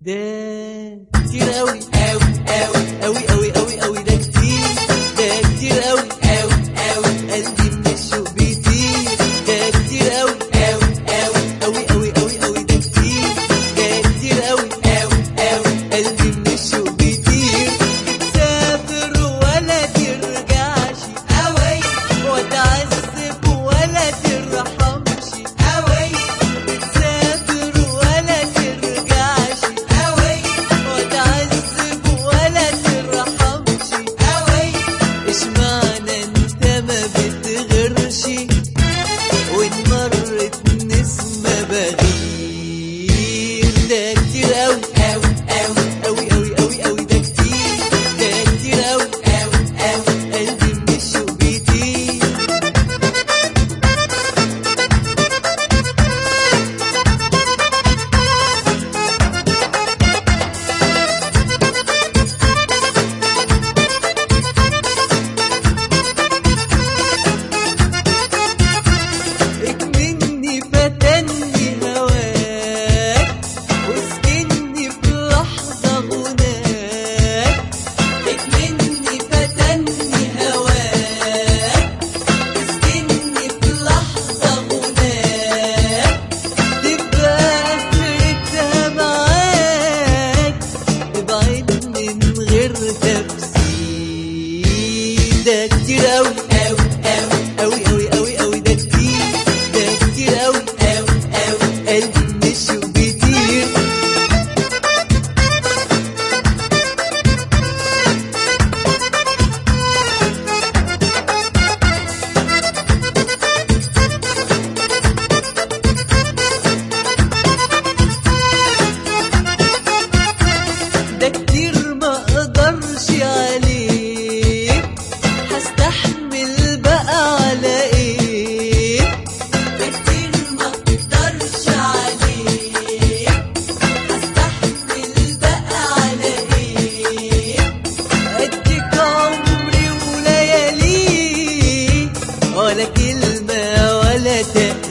ده كتير قوي قوي قوي قوي قوي قوي قوي ده كتير ده كتير قوي قوي قوي قلبي من الشوق بيطير ده كتير قوي قوي قوي قوي قوي قوي قوي ده كتير ده كتير قوي قوي قوي قلبي من الشوق بيطير تسافر ولا ترجعش قوي وتعذب ولا ترحمش قوي تسافر ولا ترجعش قوي وتعذب ولا ترحمش قوي اشمعنى انت ما بتغيرش وان مرت نسمة بغير ده كتير قوي قوي قوي قوي قوي قوي قوي ده كتير ده كتير قوي قوي قوي قلبي من الشوق بيطير اكمني فتني هواك واسكني في لحظة غناك اكمني فتني هواك واسكني في لحظة غناك تبقى آخرتها معاك ابعد من غير تفسير ده كتير أوي أوي أوي أوي أوي أوي أوي ده كتير ده كتير أوي أوي أوي قلبي من الشوق بيطير ده كتير ما اقدرش عليه هستحمل بقى على ايه ده كتير ما اقدرش عليه هستحمل بقى على ايه اديك عمري ولياليه ولا كلمة ولا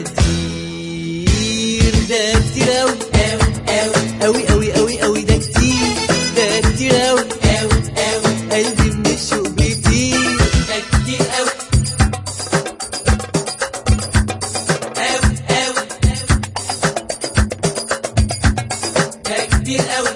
تقدير ده كتير أوي أوي أوي أوي أوي أوي ده كتير ده كتير أوي أوي أوي قلبي من الشوق بيطير ده كتير أوي أوي أوي ده كتير أوي